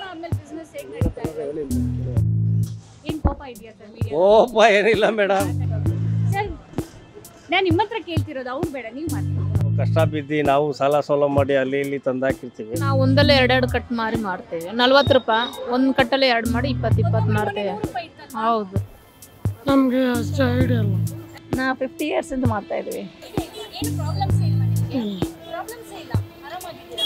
ಆದ್ಮೇಲೆ ಬಿಸ್ನೆಸ್ ಹೇಗ್ ನಡೀತಾ ಇದೆ ಏನ್ ಕೋಪ ಇದೆಯಾ ಸರ್ ಮೀಡಿಯಾ ಕೋಪ ಏನಿಲ್ಲ ಮೇಡಮ್ ಸರ್ ನಾನು ನಿಮ್ಮ ಹತ್ರ ಕೇಳ್ತಿರೋದು ಅವ್ರು ಬೇಡ ನೀವು ಮಾತಾಡಿ ಕಷ್ಟ ಬಿದ್ದು ನಾವು ಸಾಲ ಸೋಲ ಮಾಡಿ ಅಲ್ಲಿ ಇಲ್ಲಿ ತಂದಾಕಿರ್ತೀವಿ ನಾವು ಒಂದಲ್ಲೇ ಎರಡೆರಡು ಕಟ್ ಮಾರಿ ಮಾಡ್ತೇವೆ ನಲ್ವತ್ತು ರೂಪಾಯಿ ಒಂದು ಕಟ್ಟಲ್ಲಿ ಎರಡು ಮಾಡಿ ಇಪ್ಪತ್ತು ಇಪ್ಪತ್ತು ಮಾಡ್ತೇವೆ ಹೌದು ನಮಗೆ ಅಷ್ಟು ಐಡಿಯಾ ಇಲ್ಲ ನಾ ಫಿಫ್ಟಿ ಇಯರ್ಸ್ ಇಂದ ಮಾಡ್ತಾ ಇದೀವಿ ಏನು ಪ್ರಾಬ್ಲಮ್ಸ್ ಇಲ್ಲ ನಿಮಗೆ ಪ್ರಾಬ್ಲಮ್ಸ್ ಇಲ್ಲ ಆರಾಮಾಗಿದ್ದೀರಾ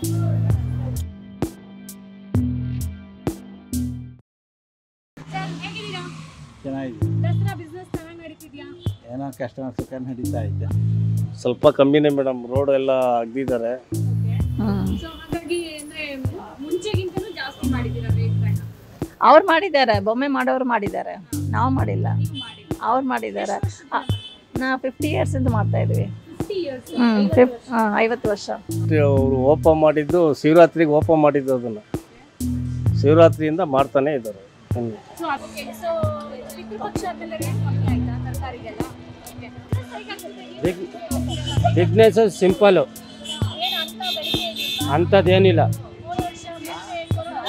ಸರ್ ಹೇಗಿದ್ದೀರಾ ಚೆನ್ನಾಗಿದೆ ದಸರಾ ಬಿಸ್ನೆಸ್ ಚೆನ್ನಾಗಿ ನಡೀತಿದ್ಯಾ ಏನೋ ಕಷ್ಟ ಸುಖ ನಡೀತಾ ಐತೆ ಸ್ವಲ್ಪ ಕಮ್ಮಿನೇ ಮೇಡಮ್ ರೋಡ್ ಎಲ್ಲ ಅಗ್ದಿದ್ದಾರೆ ಸೊ ಹಾಗಾಗಿ ಅಂದ್ರೆ ಮುಂಚೆಗಿಂತಲೂ ಜಾಸ್ತಿ ಮಾಡಿದ್ದೀರಾ ರೇಟ್ಗಳನ್ನ ಅವ್ರು ಮಾಡಿದ್ದಾರೆ ಬೊಮ್ಮೆ ಮಾಡೋರು ಮಾಡಿದ್ದಾರೆ ನಾವು ಮಾಡಿಲ್ಲ ನೀವು ಮಾಡಿ ಅವ್ರು ಮಾಡಿದ್ದಾರೆ ಆ, ನಾ ಫಿಫ್ಟಿ ಇಯರ್ಸ್ ಇಂದ ಮಾಡ್ತಾ ಇದೀವಿ ಫಿಫ್ಟಿ ಇಯರ್ಸ್ ಹ್ಮ್ ಫಿಫ್ ಹಾಂ ಐವತ್ತು ವರ್ಷ ಅವರು ಓಪನ್ ಮಾಡಿದ್ದು ಶಿವರಾತ್ರಿಗೆ ಓಪನ್ ಮಾಡಿದ್ದು ಅದನ್ನು ಶಿವರಾತ್ರಿಯಿಂದ ಮಾಡ್ತಾನೆ ಇದ್ದಾರೆ hmm. So okay so Pitrupaksha ಆದ್ಮೇಲೆ ರೇಟ್ ಕಮ್ಮಿ ಆಯ್ತಾ ತರಕಾರಿಗೆಲ್ಲ ಓಕೆ ಬಿಗ್ ಬಿಸ್ನೆಸ್ ಸಿಂಪಲ್ಲು ಏನು ಅಂತ ಬೆಳಿಗ್ಗೆ ಏನಿಲ್ಲ ಅಂಥದ್ದೇನಿಲ್ಲ ಮೂರು ವರ್ಷ ಮುಂಚೆ ಕೊರೋನಾ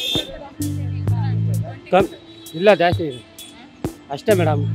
ಮುಂಚೆ ಕಮ್ ಇಲ್ಲ ಜಾಸ್ತಿ ಇದೆ ಅಷ್ಟೇ ಮೇಡಮ್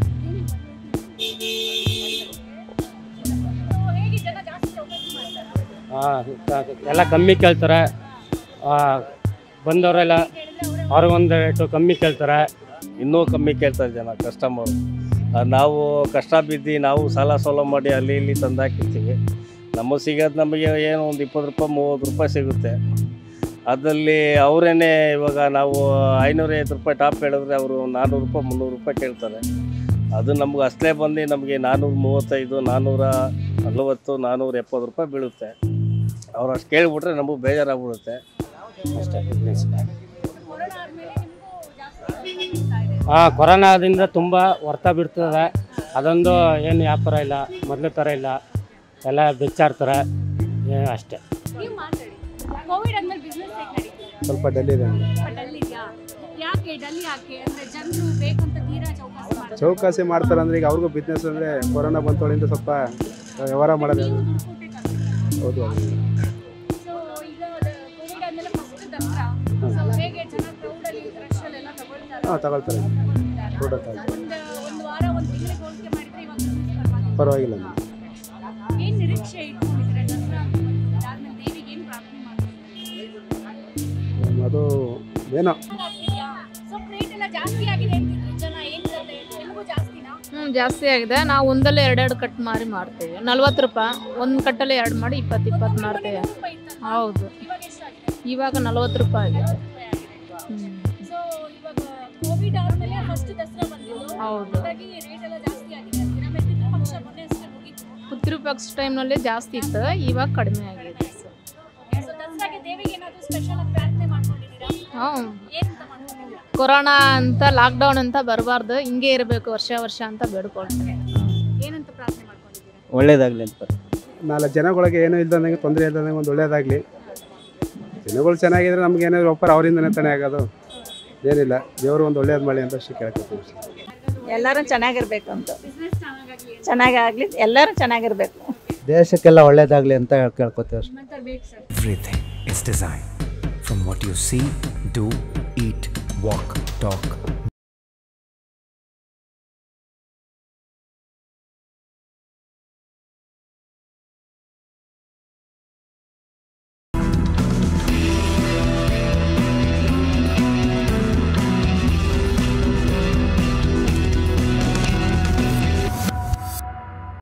ಹೇಗೆ ಜನ ಜಾಸ್ತಿ ಚೌಕಾಸಿ ಮಾಡ್ತಾರೆ ಎಲ್ಲ ಕಮ್ಮಿ ಕೇಳ್ತಾರೆ ಆ, ಬಂದವರೆಲ್ಲ ಅವ್ರಿಗೊಂದು ರೇಟು ಕಮ್ಮಿ ಕೇಳ್ತಾರೆ ಇನ್ನೂ ಕಮ್ಮಿ ಕೇಳ್ತಾರೆ ಜನ ಕಸ್ಟಮರು ನಾವು ಕಷ್ಟ ಬಿದ್ದು ನಾವು ಸಾಲ ಸೋಲ ಮಾಡಿ ಅಲ್ಲಿ ಇಲ್ಲಿ ತಂದಾಕಿರ್ತೀವಿ ನಮಗೆ ಸಿಗೋದು ನಮಗೆ ಏನು ಒಂದು ಇಪ್ಪತ್ತು ರೂಪಾಯಿ ಮೂವತ್ತು ರೂಪಾಯಿ ಸಿಗುತ್ತೆ ಅದರಲ್ಲಿ ಅವರೇನೆ ಇವಾಗ ನಾವು ಐನೂರೈವತ್ತು ರೂಪಾಯಿ ಟಾಪ್ ಹೇಳಿದ್ರೆ ಅವರು ನಾನ್ನೂರು ರೂಪಾಯಿ ಮುನ್ನೂರು ರೂಪಾಯಿ ಕೇಳ್ತಾರೆ ಅದು ನಮ್ಗೆ ಅಷ್ಟೇ ಬಂದು ನಮಗೆ ನಾನ್ನೂರ ಮೂವತ್ತೈದು ನಾನ್ನೂರ ನಲವತ್ತು ನಾನ್ನೂರ ಎಪ್ಪತ್ತು ರೂಪಾಯಿ ಬೀಳುತ್ತೆ ಅವ್ರು ಅಷ್ಟು ಕೇಳಿಬಿಟ್ರೆ ನಮಗೆ ಬೇಜಾರಾಗ್ಬಿಡುತ್ತೆ ಅಷ್ಟೇ ಬಿಸ್ನೆಸ್ ಕೊರೋನಾ ಆದ್ಮೇಲೆ ನಿಮಗೂ ಜಾಸ್ತಿ ಆಗ್ತಾ ಇದೆ ಹಾಂ ಕೊರೋನಾದಿಂದ ತುಂಬ ಹೊರ್ತ ಬಿಡ್ತದೆ ಅದೊಂದು ಏನು ವ್ಯಾಪಾರ ಇಲ್ಲ ಮೊದಲು ಥರ ಇಲ್ಲ ಎಲ್ಲ ಬೆಚ್ಚಾಡ್ತಾರೆ ಏ ಅಷ್ಟೇ ನೀವು ಮಾತಾಡಿ ಕೋವಿಡ್ ಆದ್ಮೇಲೆ ಬಿಸ್ನೆಸ್ ಹೇಗೆ ನಡೀತಿದೆ ಸ್ವಲ್ಪ ಡಲ್ ಇದೆ ಡಲ್ ಇದೆಯಾ ಯಾಕೆ ಡಲ್ ಯಾಕೆ ಅಂದ್ರೆ ಜನರು ಬೇಕಂತ ತೀರಾ ಚೌಕಾಸಿ ಮಾಡ್ತಾರೆ ಚೌಕಾಸಿ ಮಾಡ್ತಾರೆ ಅಂದ್ರೆ ಈಗ ಅವ್ರಿಗೂ ಬಿಸ್ನೆಸ್ ಅಂದ್ರೆ ಕೊರೋನಾ ಬಂತೊಳಿಂದ ಸ್ವಲ್ಪ ವ್ಯವಹಾರ ಮಾಡೋದು ನೀವು ದುಡ್ಡು ಕೊಟ್ಟೆ ಕಮ್ಮಿ ಹೌದು ಸೊ ಈಗ ಕೋವಿಡ್ ಆದ್ಮೇಲೆ ಫಸ್ಟ್ ದಸರಾ ಸೊ ಹೇಗೆ ಜನ ಕ್ರೌಡಲ್ಲಿ ರಶಲ್ಲೆಲ್ಲ ತಗೊಳ್ತಾರೆ ಹಾಂ ತಗೊಳ್ತಾರೆ Product ಆಗಿ. ಒಂದು ಒಂದು ವಾರ ಒಂದು ತಿಂಗಳಿಗೆ ಹೋಲಿಕೆ ಮಾಡಿದ್ರೆ ಇವಾಗ business ಪರವಾಗಿಲ್ಲ ಪರವಾಗಿಲ್ಲ ಏನ್ ನಿರೀಕ್ಷೆ ಇಟ್ಕೊಂಡಿದ್ರೆ ದಸರಾ ಅದಾದ್ಮೇಲೆ ದೇವಿಗೆ ಏನ್ ಪ್ರಾರ್ಥನೆ ಮಾಡ್ತಾರೆ ಅದು ಏನೋ ಸೊ ರೇಟ್ ಎಲ್ಲ ಜಾಸ್ತಿ ಆಗಿದೆ ಅಂತಿದ್ರು ಜನ ಏನ್ ಕತೆ ನಿಮಗೂ ಜಾಸ್ತಿನಾ ಹ್ಞೂ ಜಾಸ್ತಿ ಆಗಿದೆ ನಾವು ಒಂದಲ್ಲೇ ಎರಡೆರಡು ಕಟ್ ಮಾರಿ ಮಾಡ್ತೇವೆ ನಲ್ವತ್ತು ರೂಪಾಯಿ ಒಂದು ಕಟ್ಟಲ್ಲಿ ಎರಡು ಮಾಡಿ ಇಪ್ಪತ್ತು ಇಪ್ಪತ್ತು ಮಾಡ್ತೇವೆ ರೂಪಾಯಿ ಇತ್ತಲ್ಲ ಹೌದು ಇವಾಗ ಎಷ್ಟಾಗಿದೆ ಇವಾಗ ನಲ್ವತ್ತು ರೂಪಾಯಿ ಆಗಿದೆ ಹ್ಞೂ ಸೊ ಇವಾಗ ಕೋವಿಡ್ ಆದ್ಮೇಲೆ ಫಸ್ಟ್ ದಸರಾ ಬಂದಿದ್ದು ಹೌದು ಹಾಗಾಗಿ ರೇಟ್ ಎಲ್ಲ ಜಾಸ್ತಿ ಆಗಿದೆ ಅಂತೀರಾ ಆಮೇಲೆ ಪಿತೃಪಕ್ಷ ಮೊನ್ನೆ ಅಷ್ಟೇ ಮುಗೀತು ಪಿತೃಪಕ್ಷ ಟೈಮ್ನಲ್ಲಿ ಜಾಸ್ತಿ ಇತ್ತು ಇವಾಗ ಕಡಿಮೆ ಆಗಿದೆ ಸರ್ ಓಕೆ ಸೊ ದಸರಾಗೆ ದೇವಿಗೆ ಏನಾದ್ರು ಸ್ಪೆಷಲ್ ಆಗಿ ಪ್ರಾರ್ಥನೆ ಮಾಡ್ಕೊಂಡಿದ್ದೀರಾ ಹ್ಞೂ ಏನಂತ ಮಾಡ್ಕೊಂಡಿದ್ದೀರಾ ಕೊರೋನಾ ಅಂತ ಲಾಕ್ಡೌನ್ ಅಂತ ಬರಬಾರ್ದು ಹಿಂಗೆ ಇರಬೇಕು ವರ್ಷ ವರ್ಷ ಅಂತ ಬೇಡ್ಕೊಳ್ತೇನೆ ಏನಂತ ಪ್ರಾರ್ಥನೆ ಮಾಡ್ಕೊಂಡಿದ್ದೀರಾ ಒಳ್ಳೇದಾಗಲಿ ಅಂತ ನಾಲ್ಕು ಜನಗಳಿಗೆ ಏನೂ ಇಲ್ದಂಗೆ ತೊಂದರೆ ಇಲ್ದಂಗೆ ಒಂದು ಒಳ್ಳೇದಾಗಲಿ ಜನಗಳು ಚೆನ್ನಾಗಿದ್ರೆ ನಮ್ಗೆ ಏನಾದ್ರು ಒಪ್ಪರ್ ಅವರಿಂದನೇ ತಾನೇ ಆಗೋದು ಏನಿಲ್ಲ ದೇವರು ಒಂದು ಒಳ್ಳೇದು ಮಾಡಿ ಅಂತ ಅಷ್ಟೇ ಕೇಳ್ಕೊತೀವಿ ಎಲ್ಲರೂ ಚೆನ್ನಾಗಿರ್ಬೇಕು ಅಂತ ಬಿಸ್ನೆಸ್ ಚೆನ್ನಾಗಾಗ್ಲಿ ಅಂತ ಚೆನ್ನಾಗಾಗ್ಲಿ ಎಲ್ಲರೂ ಚೆನ್ನಾಗಿರ್ಬೇಕು ದೇಶಕ್ಕೆಲ್ಲ ಒಳ್ಳೇದಾಗಲಿ ಅಂತ ಕೇಳ್ಕೊತೀವಿ ಅಷ್ಟೇ ನಿಮ್ಮಂತ ಬೇಕು sir Everything is design. From what you see, do, eat, walk, talk,